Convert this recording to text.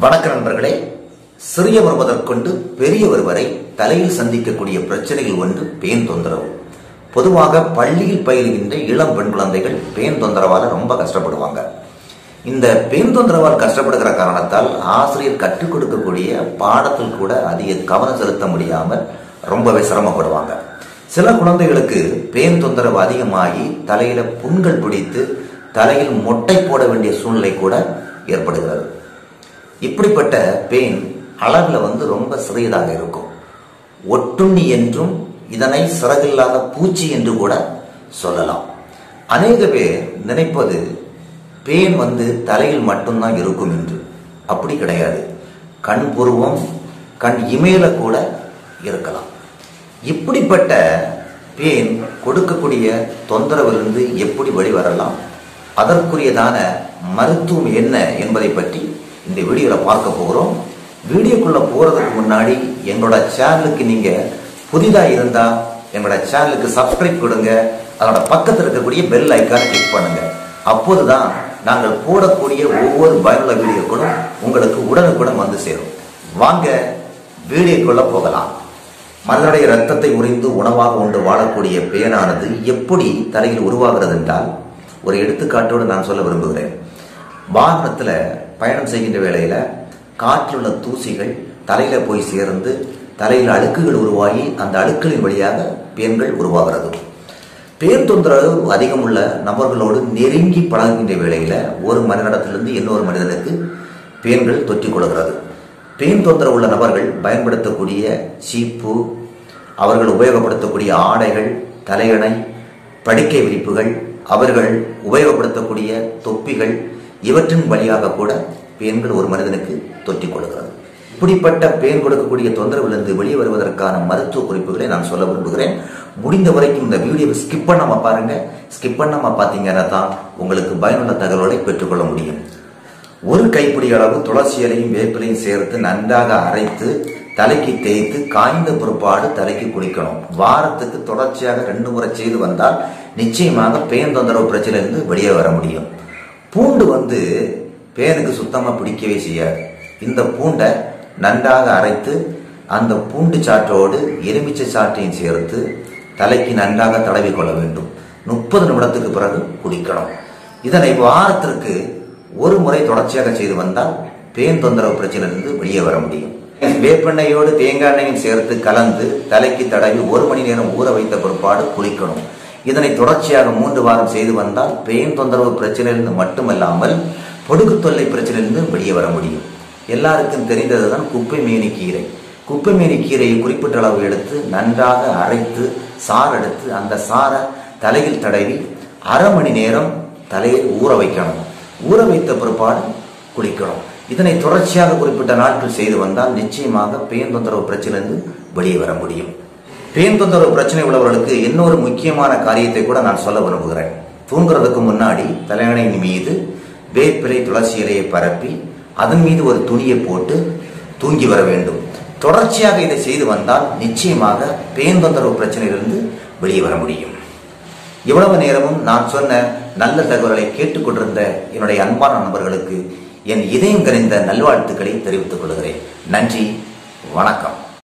வணக்க நண்பர்களே சிறியவர் முதற்கொண்டு பெரியவர் வரை தலையில் சந்திக்கக்கூடிய பிரச்சனைகள் ஒன்று பேன் தொந்தரவு பொதுவாக பள்ளியில் பயிலுகின்ற இளம் பெண் குழந்தைகள் பேன் தொந்தரவால ரொம்ப கஷ்டப்படுவாங்க இந்த பேன் தொந்தரவால் கஷ்டப்படுகிற காரணத்தால் ஆசிரியர் கற்றுக் கொடுக்கக்கூடிய பாடத்தில் கூட அதிக கவனம் செலுத்த முடியாமல் ரொம்பவே சிரமப்படுவாங்க சில குழந்தைகளுக்கு பேன் தொந்தரவு அதிகமாகி தலையில புண்கள் பிடித்து தலையில் மொட்டை போட வேண்டிய சூழ்நிலை கூட ஏற்படுகிறது இப்படிப்பட்ட பெயின் அளவில் வந்து ரொம்ப சிறியதாக இருக்கும் ஒட்டுண்ணி என்றும் இதனை சிறகில்லாத பூச்சி என்று கூட சொல்லலாம் அநேக பேர் நினைப்பது பேன் வந்து தலையில் மட்டும்தான் இருக்கும் என்று அப்படி கிடையாது கண் புருவம் கண் இமையில கூட இருக்கலாம் இப்படிப்பட்ட பேன் கொடுக்கக்கூடிய தொந்தரவிலிருந்து எப்படி வெளிவரலாம் அதற்குரியதான மருத்துவம் என்ன என்பதை பற்றி இந்த வீடியோவில் பார்க்க போகிறோம் வீடியோக்குள்ள போறதுக்கு முன்னாடி எங்களோட சேனலுக்கு நீங்க புதிதா இருந்தா எங்களோட சேனலுக்கு சப்ஸ்கிரைப் கொடுங்க அதோட பக்கத்தில் இருக்கக்கூடிய பெல் ஐக்கானை கிளிக் பண்ணுங்க அப்போதுதான் நாங்கள் போடக்கூடிய ஒவ்வொரு பயனுள்ள வீடியோக்களும் உங்களுக்கு உடனுக்குடன் வந்து சேரும் வாங்க வீடியோக்குள்ள போகலாம் மனிதனுடைய ரத்தத்தை உறிந்து உணவாக உண்டு வாழக்கூடிய பேனானது எப்படி தலையில் உருவாகிறது என்றால் ஒரு எடுத்துக்காட்டோடு நான் சொல்ல விரும்புகிறேன் வாகனத்துல பயணம் செய்கின்ற வேளையில காற்றில் உள்ள தூசிகள் தலையில போய் சேர்ந்து தலையில் அழுக்குகள் உருவாகி அந்த அழுக்குகளின் வழியாக பேன்கள் உருவாகிறது பேர் தொந்தரவு அதிகம் உள்ள நபர்களோடு நெருங்கி பழகுகின்ற வேளையில ஒரு மனிதனிடத்திலிருந்து இன்னொரு மனிதனுக்கு பேன்கள் தொற்றிக் கொள்கிறது பேன் தொந்தரவு உள்ள நபர்கள் பயன்படுத்தக்கூடிய சீப்பு அவர்கள் உபயோகப்படுத்தக்கூடிய ஆடைகள் தலையணை படுக்கை விரிப்புகள் அவர்கள் உபயோகப்படுத்தக்கூடிய தொப்பிகள் இவற்றின் வழியாக கூட பேன்கள் ஒரு மனிதனுக்கு தொற்றிக் கொள்கிறது இப்படிப்பட்ட பேன் கொடுக்கக்கூடிய தொந்தரவிலிருந்து வெளியே வருவதற்கான மருத்துவ குறிப்புகளை நான் சொல்ல விரும்புகிறேன் முடிந்த வரைக்கும் இந்த வீடியோவை ஸ்கிப் பண்ணாம பாருங்க ஸ்கிப் பண்ணாம பாத்தீங்கன்னா தான் உங்களுக்கு பயனுள்ள தகவல்களை பெற்றுக்கொள்ள முடியும் ஒரு கைப்பிடி அளவு துளசி இலையும் வேப்பிலையும் சேர்த்து நன்றாக அரைத்து தலைக்கு தேய்த்து காய்ந்த பிற்பாடு தலைக்கு குளிக்கணும் வாரத்துக்கு தொடர்ச்சியாக ரெண்டு முறை செய்து வந்தால் நிச்சயமாக பேன் தொந்தரவு பிரச்சனையிலிருந்து வெளியே வர முடியும் பூண்டு வந்து பேனுக்கு சுத்தமா பிடிக்கவே செய்யாது இந்த பூண்டை நன்றாக அரைத்து அந்த பூண்டு சாற்றோடு எலுமிச்சை சாற்றையும் சேர்த்து தலைக்கு நன்றாக தடவி கொள்ள வேண்டும் முப்பது நிமிடத்துக்கு பிறகு குடிக்கணும் இதனை வாரத்திற்கு ஒரு முறை தொடர்ச்சியாக செய்து வந்தால் பேன் தொந்தரவு பிரச்சனையிலிருந்து வெளியே வர முடியும் வேப்பெண்ணையோடு தேங்காய் எண்ணெயும் சேர்த்து கலந்து தலைக்கு தடவி ஒரு மணி நேரம் ஊற வைத்த பிற்பாடு குளிக்கணும் இதனை தொடர்ச்சியாக மூன்று வாரம் செய்து வந்தால் பேன் தொந்தரவு பிரச்சனையிலிருந்து மட்டுமல்லாமல் பொடுகு தொல்லை பிரச்சனையிலிருந்து வெளியே வர முடியும் எல்லாருக்கும் தெரிந்ததுதான் குப்பை மேனி கீரை குப்பை மேனி கீரையை குறிப்பிட்ட அளவு எடுத்து நன்றாக அரைத்து சாறு எடுத்து அந்த சாரை தலையில் தடவி அரை மணி நேரம் தலையை ஊற வைக்கணும் ஊற வைத்த பிற்பாடு குளிக்கணும் இதனை தொடர்ச்சியாக குறிப்பிட்ட நாட்கள் செய்து வந்தால் நிச்சயமாக பேன் தொந்தரவு பிரச்சனையிலிருந்து வெளியே வர முடியும் பேன் தொந்தரவு பிரச்சனை உள்ளவர்களுக்கு இன்னொரு முக்கியமான காரியத்தை கூட நான் சொல்ல விரும்புகிறேன் தூங்குறதுக்கு முன்னாடி தலையணையின் மீது வேப்பிலை துளசி இலையை பரப்பி அதன் மீது ஒரு துணியை போட்டு தூங்கி வர வேண்டும் தொடர்ச்சியாக இதை செய்து வந்தால் நிச்சயமாக பேன் தொந்தரவு பிரச்சனையிலிருந்து வெளியே வர முடியும் இவ்வளவு நேரமும் நான் சொன்ன நல்ல தகவல்களை கேட்டுக்கொண்டிருந்த என்னுடைய அன்பான நண்பர்களுக்கு என் இதயம் கரைந்த நல்வாழ்த்துக்களை தெரிவித்துக் கொள்கிறேன் நன்றி வணக்கம்